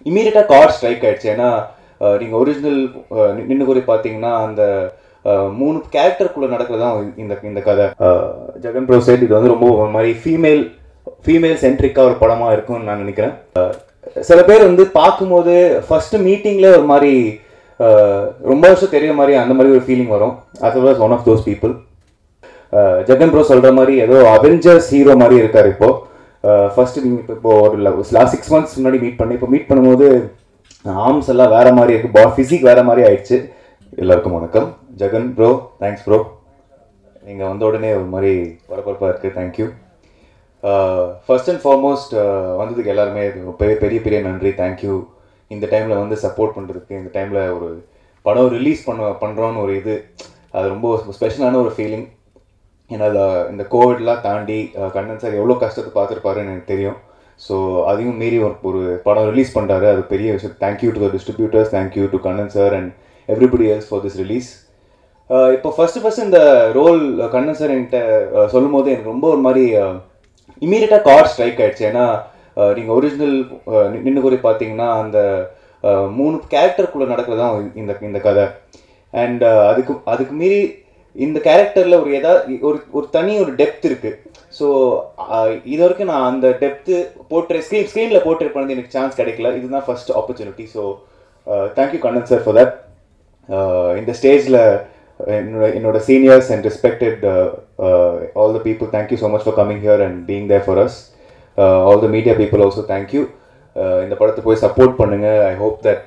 இமீடியட்டாக card strike ஆயிடுச்சு ஏன்னா நீங்கள் ஒரிஜினல் நின்று கூட பார்த்தீங்கன்னா அந்த அஹ், மூணு கேரக்டருக்குள்ளே நடக்கிறது தான் இந்த இந்த கதை அஹ், ஜெகன் ப்ரோ சைட் இது வந்து ரொம்ப ஒரு மாதிரி ஃபீமேல் ஃபீமேல் சென்ட்ரிக்காக ஒரு படமாக இருக்கும்னு நான் நினைக்கிறேன் அஹ், சில பேர் வந்து பார்க்கும்போது ஃபர்ஸ்ட் மீட்டிங்ல ஒரு மாதிரி அஹ், ரொம்ப வருஷம் தெரிய மாதிரி அந்த மாதிரி ஒரு ஃபீலிங் வரும் அது was one of those people Jagan bro சொல்ற மாதிரி ஏதோ அவெஞ்சர்ஸ் ஹீரோ மாதிரி இருக்காரு இப்போ ஃபர்ஸ்ட் நீங்க இப்போ இப்போ ஒரு லாஸ்ட் சிக்ஸ் மந்த்ஸ் முன்னாடி மீட் பண்ணி இப்போ மீட் பண்ணும்போது ஆர்ம்ஸ் எல்லாம் வேற மாதிரி இருக்கு பா ஃபிசிக் வேற மாதிரி ஆயிடுச்சு எல்லாருக்கும் வணக்கம் ஜெகன் ப்ரோ தேங்க்ஸ் ப்ரோ நீங்கள் வந்த உடனே ஒரு மாதிரி பரபரப்பாக இருக்குது தேங்க்யூ ஃபர்ஸ்ட் அண்ட் ஃபார்மோஸ்ட் வந்ததுக்கு எல்லாருமே ஒரு பெரிய பெரிய பெரிய நன்றி தேங்க்யூ இந்த டைமில் வந்து சப்போர்ட் பண்ணுறதுக்கு இந்த டைமில் ஒரு படம் ரிலீஸ் பண்ண பண்ணுறோன்னு ஒரு இது அது ரொம்ப ஸ்பெஷலான ஒரு ஃபீலிங் ஏன்னா அது- இந்த கோவிட்லாம் தாண்டி அஹ், கண்ணன் சார் எவ்வளோ கஷ்டத்தை பார்த்துருப்பாருன்னு எனக்கு தெரியும் ஸோ அதையும் மீறி ஒரு ஒரு படம் ரிலீஸ் பண்ணுறாரு அது பெரிய விஷயம் thank you to the distributors thank you to Kannan sir and everybody else for this release இப்போ ஃபர்ஸ்ட் ஃபர்ஸ்ட் இந்த ரோல் கண்ணன் சார் என்கிட்ட அஹ், சொல்லும்போது எனக்கு ரொம்ப ஒரு மாதிரி இமீடியட்டாக கார்ட் ஸ்ட்ரைக் ஆயிடுச்சு ஏன்னா நீங்கள் ஒரிஜினல் நின்று கூட பார்த்தீங்கன்னா அந்த அஹ், மூணு கேரக்டருக்குள்ளே நடக்கிறது தான் இந்த இந்த கதை அண்ட் அதுக்கு அதுக்கு மீறி இந்த கேரக்டரில் ஒரு எதா ஒரு ஒரு தனி ஒரு டெப்த் இருக்கு ஸோ இது வரைக்கும் நான் அந்த டெப்த்து போட்டு ஸ்க்ரீன் ஸ்க்ரீனில் போட்டு பண்ணது எனக்கு சான்ஸ் கிடைக்கல இதுதான் first opportunity so thank you Kannan sir for that இந்த ஸ்டேஜில் என்னோட என்னோட seniors and respected all the people thank you so much for coming here and being there for us all the media people also thank you இந்த படத்தை போய் support பண்ணுங்க I hope that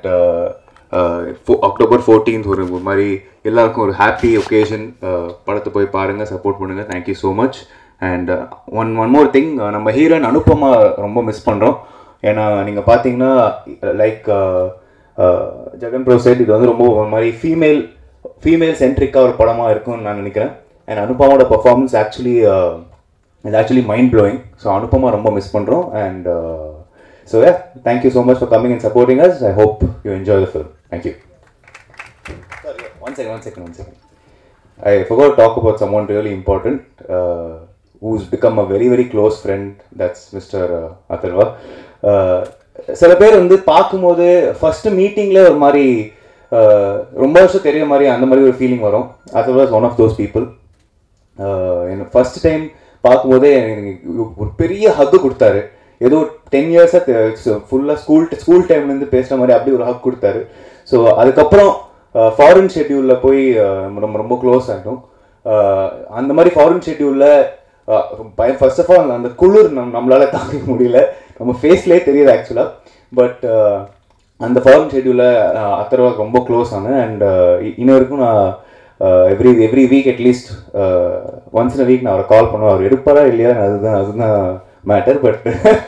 October fourteenth ஒரு ஒரு மாதிரி எல்லாருக்கும் ஒரு ஹாப்பி ஒகேஷன் படத்தை போய் பாருங்க சப்போர்ட் பண்ணுங்க thank you so much and one one more thing நம்ம ஹீரோயின் அனுப்பமா ரொம்ப மிஸ் பண்ணுறோம் ஏன்னா நீங்கள் பார்த்தீங்கன்னா லைக் ஜெகன் ப்ரோ சைட் இது வந்து ரொம்ப ஒரு மாதிரி ஃபீமேல் ஃபீமேல் சென்ட்ரிக்காக ஒரு படமாக இருக்கும்னு நான் நினைக்கிறேன் அண்ட் அனுப்பமாவோட பர்ஃபார்மன்ஸ் ஆக்சுவலி இது actually mind blowing so Anupama ரொம்ப மிஸ் பண்ணுறோம் and so yeah thank you so much for coming and supporting us I hope you enjoy the film thank you one second one second one second I forgot to talk about someone really important uh, who's become a very, very close friend. That's Mr. Uh, Atharva. Uh, சில பேர் வந்து பார்க்கும்போது first மீட்டிங்ல ஒரு மாதிரி uh, ரொம்ப வருஷம் தெரிய மாதிரி அந்த மாதிரி ஒரு ஃபீலிங் வரும் அது was one of those people எனக்கு ஃபர்ஸ்ட் டைம் பார்க்கும்போதே எனக்கு ஒரு பெரிய ஹக்கு கொடுத்தாரு ஏதோ டென் இயர்ஸாக ஃபுல்லாக ஸ்கூல் ஸ்கூல் டைம்லேருந்து பேசுகிற மாதிரி அப்படி ஒரு ஹக் கொடுத்தாரு ஸோ அதுக்கப்புறம் ஃபாரின் ஷெட்யூலில் போய் அஹ், நம்ம ரொம்ப க்ளோஸ் ஆகிட்டோம் அந்த மாதிரி ஃபாரின் ஷெட்யூலில் ஃபர்ஸ்ட் ஆஃப் ஆல் அந்த குளிர் நம் நம்மளால தாங்க முடியல நம்ம ஃபேஸ்லேயே தெரியுது ஆக்சுவலாக பட் அந்த ஃபாரின் ஷெட்யூலில் அத்தர்வா ரொம்ப க்ளோஸ் ஆனேன் அண்ட் இன்ன வரைக்கும் நான் every every week at least once in week நான் அவரை கால் பண்ணுவேன் அவர் எடுப்பாரா இல்லையா அதுதான் அதுதான் matter but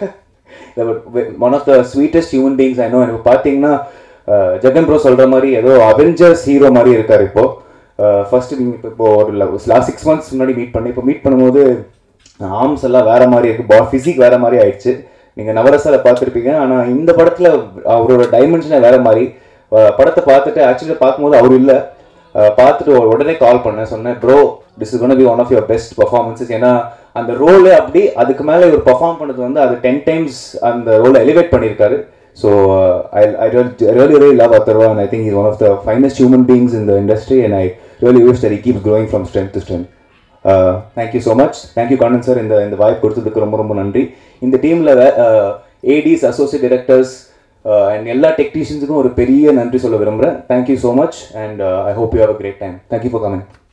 one of the sweetest human beings I know எனக்கு பார்த்தீங்கன்னா அஹ், ஜெகன் ப்ரோ சொல்கிற மாதிரி ஏதோ அவெஞ்சர்ஸ் ஹீரோ மாதிரி இருக்கார் இப்போ ஃபர்ஸ்ட் நீங்கள் இப்போ இப்போ ஒரு லாஸ்ட் சிக்ஸ் மந்த்ஸ் முன்னாடி மீட் பண்ணி இப்போ மீட் பண்ணும்போது ஆர்ம்ஸ் எல்லாம் வேற மாதிரி இருக்கு பா ஃபிசிக் வேற மாதிரி ஆயிடுச்சு நீங்கள் நவரசால பார்த்துருப்பீங்க ஆனால் இந்த படத்தில் அவரோட டைமென்ஷனே வேற மாதிரி அஹ், படத்தை பார்த்துட்டு ஆக்சுவலி பார்க்கும்போது அவர் இல்லை பார்த்துட்டு உ- உடனே கால் பண்ணேன் சொன்னேன் bro this is gonna be one of your best performances ஏன்னா அந்த ரோலே அப்படி அதுக்கு மேலே இவர் பர்ஃபார்ம் பண்ணது வந்து அது டென் டைம்ஸ் அந்த ரோலை எலிவேட் பண்ணியிருக்காரு so I I really really love Atharva and I think is one of the finest human beings in the industry and I really wish that keep growing from strength to strength thank you so much thank you Kannan sir இந்த இந்த வாய்ப்பு கொடுத்ததுக்கு ரொம்ப ரொம்ப நன்றி இந்த டீமில் Aedes associate directors and எல்லா டெக்னீஷியன்ஸுக்கும் ஒரு பெரிய நன்றி சொல்ல விரும்புகிறேன் thank you so much and I hope you have a great time thank you for coming